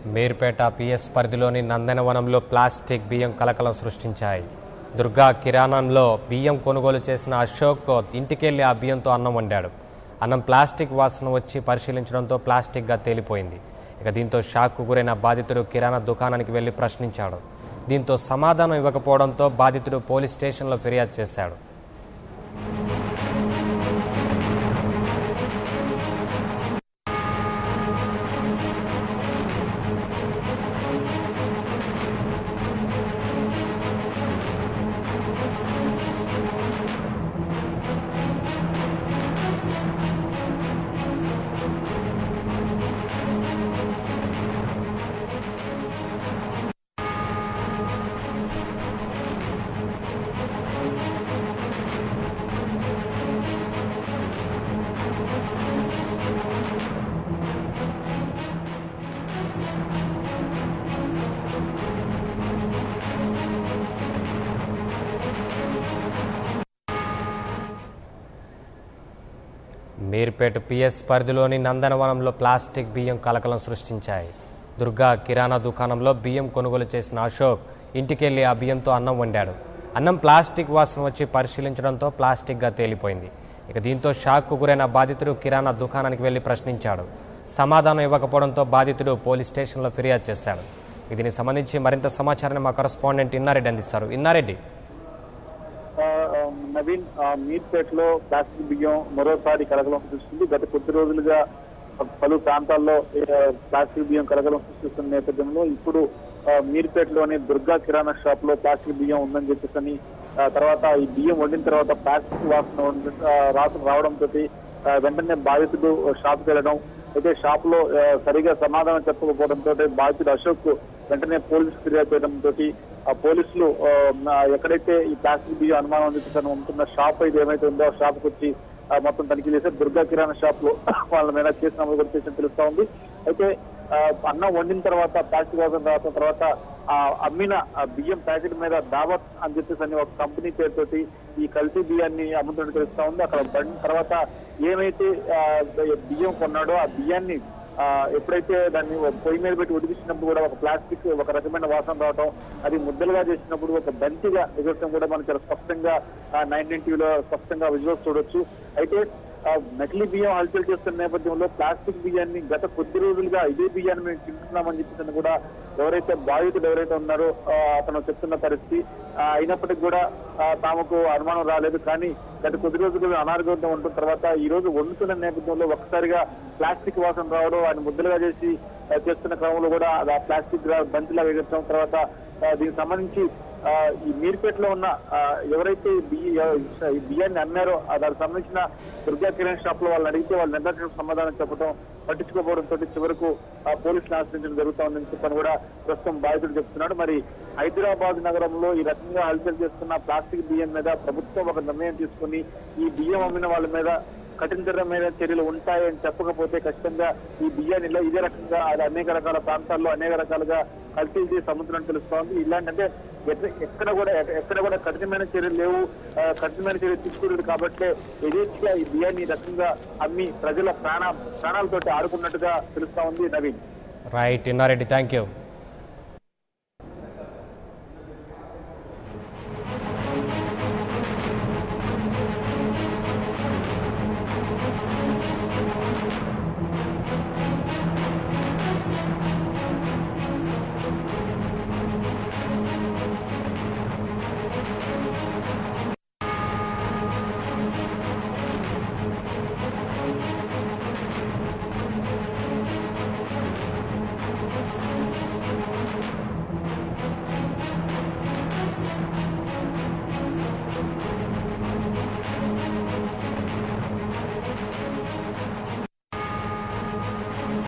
Meerpet PS పరిధిలోని నందనవనంలో plastic బియ్యం కలకలం సృష్టించాయి దుర్గా కిరాణంలో బియ్యం కొనుగోలు చేసిన అశోక్ ఇంటికెళ్లి ఆ బియ్యంతో అన్నం వండాడు అన్నం ప్లాస్టిక్ వాసన వచ్చి పరిశీలించడంతో ప్లాస్టిక్గా తేలిపోయింది ఇక దీంతో షాక్కు గురైన బాధితుడు కిరాణా దుకాణానికి వెళ్లి ప్రశ్నించాడు దీంతో సమాధానం ఇవ్వకపోవడంతో బాధితుడు పోలీస్ స్టేషన్లో ఫిర్యాదు చేశాడు మీర్పేట పిఎస్ పరిధిలోని నందనవనంలో ప్లాస్టిక్ బియ్యం కలకలం సృష్టించాయి దుర్గా కిరాణా దుకాణంలో బియ్యం కొనుగోలు చేసిన అశోక్ ఇంటికెళ్లి ఆ బియ్యంతో అన్నం వండాడు అన్నం ప్లాస్టిక్ వాసన వచ్చి పరిశీలించడంతో ప్లాస్టిక్గా తేలిపోయింది ఇక దీంతో షాక్కు గురైన బాధితుడు కిరాణా దుకాణానికి వెళ్లి ప్రశ్నించాడు సమాధానం ఇవ్వకపోవడంతో బాధితుడు పోలీస్ స్టేషన్లో ఫిర్యాదు చేశాడు ఇక దీనికి సంబంధించి మరింత సమాచారాన్ని మా కరస్పాండెంట్ ఇన్నారెడ్డి అందిస్తారు ఇన్నారెడ్డి ఆ, ఆ, నవీన్ ఆ, మీర్పేటలో ప్లాస్టిక్ బియ్యం మరోసారి కలకలం సృష్టిస్తుంది గత కొద్ది రోజులుగా పలు ప్రాంతాల్లో ఆ, ప్లాస్టిక్ బియ్యం కలకలం సృష్టిస్తున్న నేపథ్యంలో ఇప్పుడు ఆ, మీర్పేటలోని దుర్గా కిరాణా షాప్ లో ప్లాస్టిక్ బియ్యం ఉందని చెప్పేసి అని, ఆ, తర్వాత ఈ బియ్యం వండిన తర్వాత ప్లాస్టిక్ వాసన ఉండి- ఆ, రాసు రావడంతో వెంటనే బాధితుడు షాప్కి వెళ్ళడం అయితే షాప్ లో ఆ, సరిగా సమాధానం చెప్పకపోవడంతో బాధితుడు అశోక్ వెంటనే పోలీసు ఫిర్యాదు చేయడంతో ఆ పోలీసులు ఆ, ఆ, ఎక్కడైతే ఈ ప్లాస్టిక్ బియ్యం అనుమానం ఉంది తను ఉంటున్న షాప్ అయితే ఏమైతే ఉందో ఆ షాప్ కు వచ్చి ఆ, మొత్తం తనిఖీ చేశారు దుర్గా కిరాణా షాప్ లో వాళ్ళ మీద కేసు నమోదు కూడా చేసిన తెలుస్తా ఉంది అయితే ఆ, అన్నం వండిన తర్వాత ప్లాస్టిక్ వాసన తర్వాత తర్వాత ఆ అమ్మిన ఆ బియ్యం ప్యాకెట్ మీద దావత్ అని చెప్పేసి అని ఒక కంపెనీ పేరుతోటి ఈ కల్తీ బియ్యాన్ని అమ్ముతున్నట్టు తెలుస్తా ఉంది అక్కడ బండి తర్వాత ఏమైతే ఆ, బియ్యం కొన్నాడో ఆ బియ్యాన్ని ఆ, ఎప్పుడైతే దాన్ని ఒక పొయ్యి మీద పెట్టి ఉడికించినప్పుడు కూడా ఒక ప్లాస్టిక్ ఒక రకమైన వాసన రావడం అది ముద్దలుగా చేసినప్పుడు ఒక బంతిగా ఎగరటం కూడా మనం చాలా స్పష్టంగా నైన్టీన్ టీవీలో స్పష్టంగా విజువల్స్ చూడొచ్చు అయితే ఆ, నకిలీ బియ్యం హల్చల్ చేస్తున్న నేపథ్యంలో ప్లాస్టిక్ బియ్యాన్ని గత కొద్ది రోజులుగా ఇదే బియ్యాన్ని మేము తింటున్నామని చెప్పేసి కూడా ఎవరైతే బాధితుడు ఎవరైతే ఉన్నారో ఆ, అతను చెప్తున్న పరిస్థితి ఆ, అయినప్పటికీ కూడా ఆ, తామకు అనుమానం రాలేదు కానీ గత కొద్ది రోజులుగా అనారోగ్యంతో ఉంటున్న తర్వాత ఈ రోజు వండుతున్న నేపథ్యంలో ఒక్కసారిగా ప్లాస్టిక్ వాసన రావడం ఆయన ముద్దలుగా చేసి ఆ, చేస్తున్న క్రమంలో కూడా అది ఆ ప్లాస్టిక్ బంతిలా వేగడం తర్వాత ఆ, దీనికి సంబంధించి ఆ, ఈ మీర్పేటలో ఉన్న ఆ, ఎవరైతే ఈ బియ్య ఈ బియ్యాన్ని అమ్మారో ఆ దానికి సంబంధించిన దుర్గా కిరణ్ షాప్ లో వాళ్ళని అడిగితే వాళ్ళు నిర్దాక్షణ సమాధానం చెప్పడం పట్టించుకోకపోవడంతో చివరకు ఆ, పోలీసులు ఆశ్రయించడం జరుగుతా ఉందని చెప్పని కూడా ప్రస్తుతం బాధితుడు చెప్తున్నాడు మరి హైదరాబాద్ నగరంలో ఈ రకంగా హల్చల్ చేస్తున్న ప్లాస్టిక్ బియ్యం మీద ప్రభుత్వం ఒక నిర్ణయం తీసుకుని ఈ బియ్యం అమ్మిన వాళ్ళ మీద కఠినతరమైన చర్యలు ఉంటాయని చెప్పకపోతే ఖచ్చితంగా ఈ బియ్యాన్ని ఇలా ఇదే రకంగా అది అనేక రకాల ప్రాంతాల్లో అనేక రకాలుగా కల్తీలు చేసి అమ్ముతున్నట్టు తెలుస్తోంది ఇలాంటి అంటే ఎక్కడ- ఎక్కడ కూడా ఎక్కడ కూడా కఠినమైన చర్యలు లేవు ఆ, కఠినమైన చర్యలు తీసుకోలేదు కాబట్టి యథేచ్ఛగా ఈ బియ్యాన్ని ఈ రకంగా అమ్మి ప్రజల ప్రాణ ప్రాణాలతోటి ఆడుకున్నట్టుగా తెలుస్తా ఉంది Naveen right Innareddy thank you